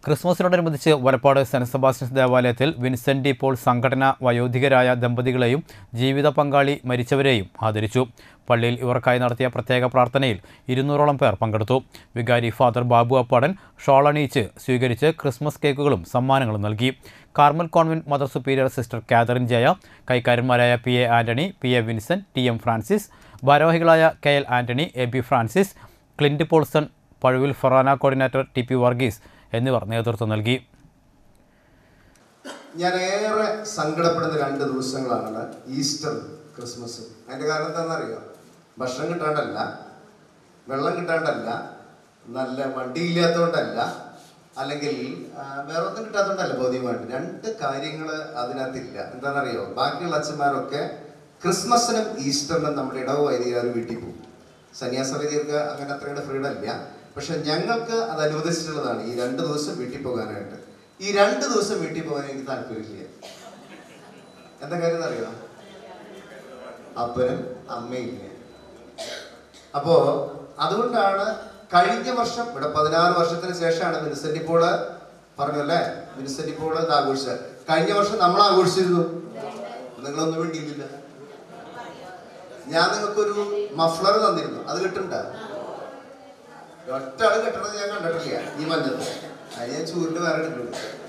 ക്രിസ്മസിനോടനുബന്ധിച്ച് Valappad Saint Sebastian's ദേവാലയത്തിൽ Vincent de Paul സംഘടന വയോധികരായ ദമ്പതികളെയും ജീവിത പങ്കാളി മരിച്ചവരെയും ആദരിച്ചു പള്ളിയിൽ ഇവർക്കായി നടത്തിയ പ്രത്യേക പ്രാർത്ഥനയിൽ ഇരുന്നൂറോളം പേർ പങ്കെടുത്തു വികാരി ഫാദർ ബാബു അപ്പാടൻ ഷോൾ അണിയിച്ച് സ്വീകരിച്ച് ക്രിസ്മസ് കേക്കുകളും സമ്മാനങ്ങളും നൽകി Carmel convent mother superior sister Catherine Jaya കൈക്കാരന്മാരായ P A Antony P A Vincent T M Francis ഭാരവാഹികളായ K L Antony A B Francis Clint Paulson Pazhuvil forane coordinator T P Varghese എന്നിവർ നേതൃത്വം നൽകി ഞാൻ ഏറെ സങ്കടപ്പെടുന്ന രണ്ട് ദിവസങ്ങളാണ് ഈസ്റ്റർ ക്രിസ്മസ് അതിന്റെ കാരണം എന്താണെന്നറിയോ ഭക്ഷണം കിട്ടാണ്ടല്ല വെള്ളം കിട്ടാണ്ടല്ല നല്ല വണ്ടിയില്ലാത്തതുകൊണ്ടല്ല അല്ലെങ്കിൽ ആ, വേറെ ഒന്നും കിട്ടാത്തതുകൊണ്ടല്ല ഭൗതികമായിട്ട് രണ്ട് കാര്യങ്ങൾ അതിനകത്തില്ല എന്താണെന്നറിയോ ബാക്കിയുള്ള അച്ഛന്മാരൊക്കെ ക്രിസ്മസിനും ഈസ്റ്ററിനും നമ്മുടെ ഇടവ് വൈദികർ വീട്ടിൽ പോകും സന്യാസ വൈദികർക്ക് അങ്ങനെ അത്രയുടെ ഫ്രീഡം ഇല്ല പക്ഷെ ഞങ്ങൾക്ക് അത് അനുവദിച്ചിട്ടുള്ളതാണ് ഈ രണ്ട് ദിവസം വീട്ടിൽ പോകാനായിട്ട് ഈ രണ്ട് ദിവസം വീട്ടിൽ പോകാൻ എനിക്ക് താല്പര്യമില്ല എന്താ കാര്യം എന്നറിയോ അപ്പനും അമ്മയും ഇല്ല അപ്പോ അതുകൊണ്ടാണ് കഴിഞ്ഞ വർഷം ഇവിടെ പതിനാറ് വർഷത്തിന് ശേഷമാണ് മിനിസെന്റ് പോള് പറഞ്ഞു അല്ലേ മിനിസെന്റ് പോള് ഇത് ആഘോഷിച്ചത് കഴിഞ്ഞ വർഷം നമ്മൾ ആഘോഷിച്ചിരുന്നു നിങ്ങളൊന്നും വേണ്ടിയില്ല ഞാൻ നിങ്ങൾക്കൊരു മഫ്ലർ തന്നിരുന്നു അത് കിട്ടുന്നുണ്ടോ ഒറ്റ ആള് കെട്ടണത് ഞാൻ കണ്ടിട്ടില്ല ഈ മഞ്ഞത്ത് അത് ഞാൻ ചൂരിന്റെ വേറെ എടുക്കുന്നുണ്ട്